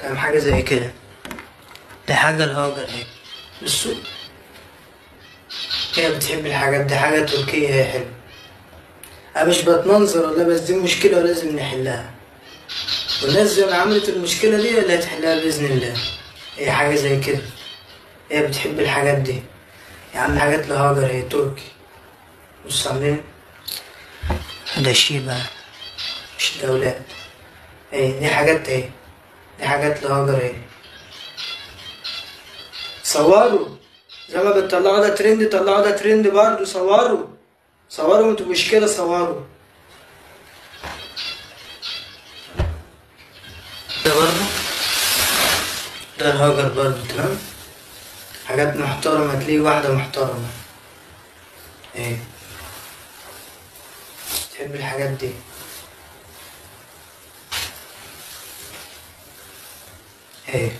تمام حاجة زي كده دي حاجة الهاجر اهي بصوا هي بتحب الحاجات دي حاجة تركية هي حلوة أنا مش بتمنظر ولا بس دي مشكلة ولازم نحلها والناس زي ما عملت المشكلة دي اللي هتحلها بإذن الله هي حاجة زي كده هي بتحب الحاجات دي يا عم حاجات لهاجر هي تركي بص عاملين ده شيبة مش دولات ايه دي حاجات ايه دي حاجات لهاجر ايه صوروا زي ما بتطلعوا ده ترند طلعوا ده ترند برضه صوروا صوروا انتوا مش كده صوروا ده برضه ده الهاجر برضه تمام حاجات محترمة تلاقي واحدة محترمة ايه تحب الحاجات دي ايه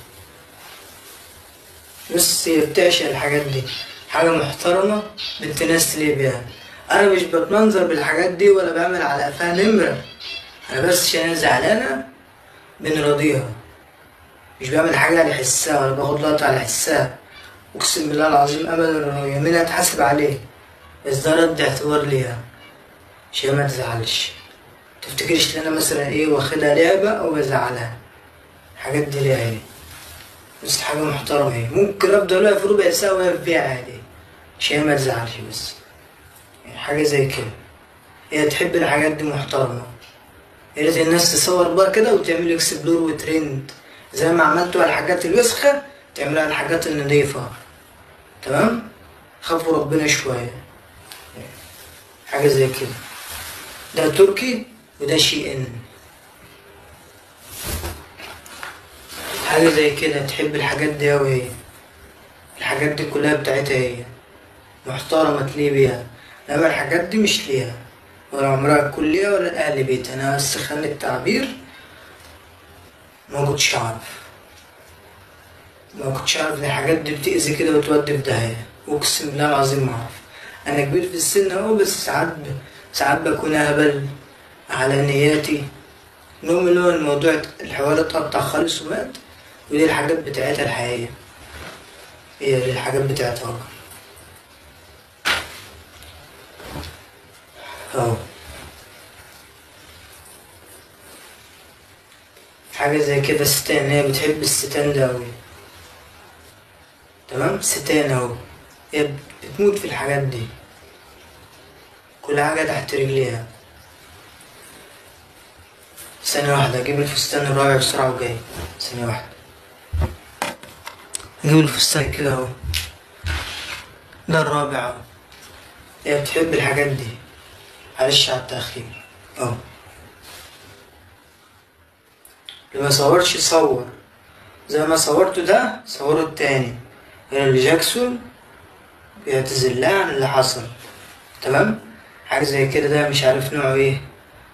بص هي بتعشق الحاجات دي حاجة محترمة بنت ناس تليق بيها أنا مش بتمنظر بالحاجات دي ولا بعمل على قفاها نمرة أنا بس عشان أنا زعلانة بنراضيها مش بعمل حاجة على حسها ولا باخد لقطة على حسها أقسم بالله العظيم أبدا يمين أتحاسب عليه بس ده رد اعتبار ليها عشان ما تزعلش تفتكرش ان انا مثلا ايه واخدها لعبة او بزعلها الحاجات دي ليها ايه بس حاجة محترمة ايه ممكن افضل واقف ربع ساعة واقف فيها عادي عشان ما تزعلش بس يعني حاجة زي كده هي تحب الحاجات دي محترمة يا ريت الناس تصور بقى كده وتعمل اكسبلور وترند زي ما عملتوا على الحاجات الوسخة تعملوا على الحاجات النظيفة تمام خافوا ربنا شوية حاجة زي كده ده تركي وده شي ان حاجة زي كده تحب الحاجات دي أوي هي الحاجات دي كلها بتاعتها هي محترمة تليه بيها إنما الحاجات دي مش ليها ولا عمرها تكون ليها ولا لأهل بيتها أنا بس خلي التعبير ما كنتش أعرف ما كنتش أعرف إن الحاجات دي بتأذي كده وتودي في داهية أقسم بالله العظيم ما أعرف أنا كبير في السن أهو بس ساعات ب... ساعات بكون أهبل على نياتي المهم اللي هو الموضوع الحوار اتقطع خالص ومات ودي الحاجات بتاعتها الحقيقية هي دي الحاجات بتاعتها اهو حاجة زي كده ستان هي بتحب الستان ده أوي تمام ستان أهو هي بتموت في الحاجات دي كل حاجة تحت رجليها ثانية واحدة أجيب الفستان الرابع بسرعة وجاي ثانية واحدة أجيب الفستان كده أهو ده الرابع أهو هي بتحب الحاجات دي معلش على التأخير أهو اللي ما صورش صور زي ما صورته ده صوروا التاني اللي جاكسون بيعتذر لها عن اللي حصل تمام حاجة زي كده ده مش عارف نوعه ايه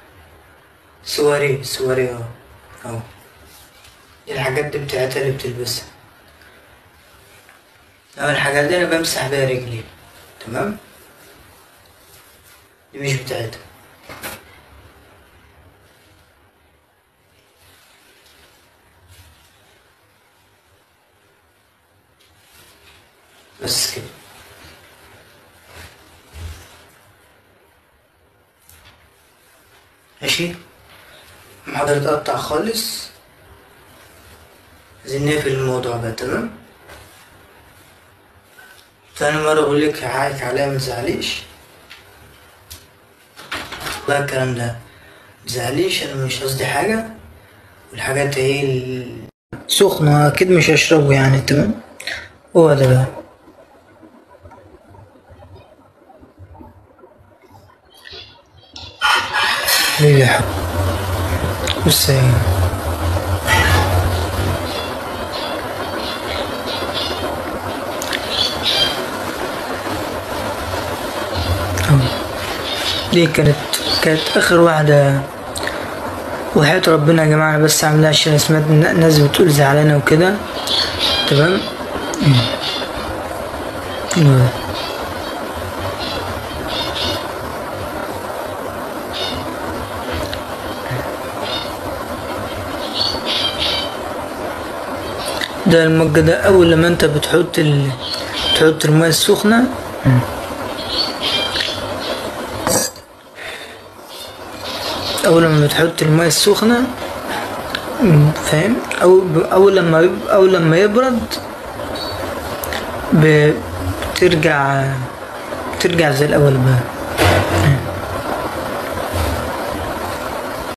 سواري سواري اهو اهو دي الحاجات دي بتاعتها اللي بتلبسها اما الحاجات دي انا بمسح بيها رجلي تمام دي مش بتاعتها بس كده ماشي المحاضرة تقطع خالص عايزين نقفل الموضوع بقى تمام تاني مرة أقول لك حقك عليا متزعليش لا الكلام ده متزعليش أنا مش قصدي حاجة والحاجات هي ال- سخنة أكيد مش هشربه يعني تمام هو ده بقى ليه يا حب بص هي أهو. دي كانت كانت آخر واحدة وحياة ربنا يا جماعة بس عاملاها عشان سمعت إن ناس بتقول زعلانة وكده تمام أمم. أيوة. ده المج ده اول لما انت بتحط ال... تحط الماء السخنة اول لما بتحط الماء السخنة م، فاهم او اول لما يب... اول لما يبرد ب- بترجع بترجع زي الاول بقى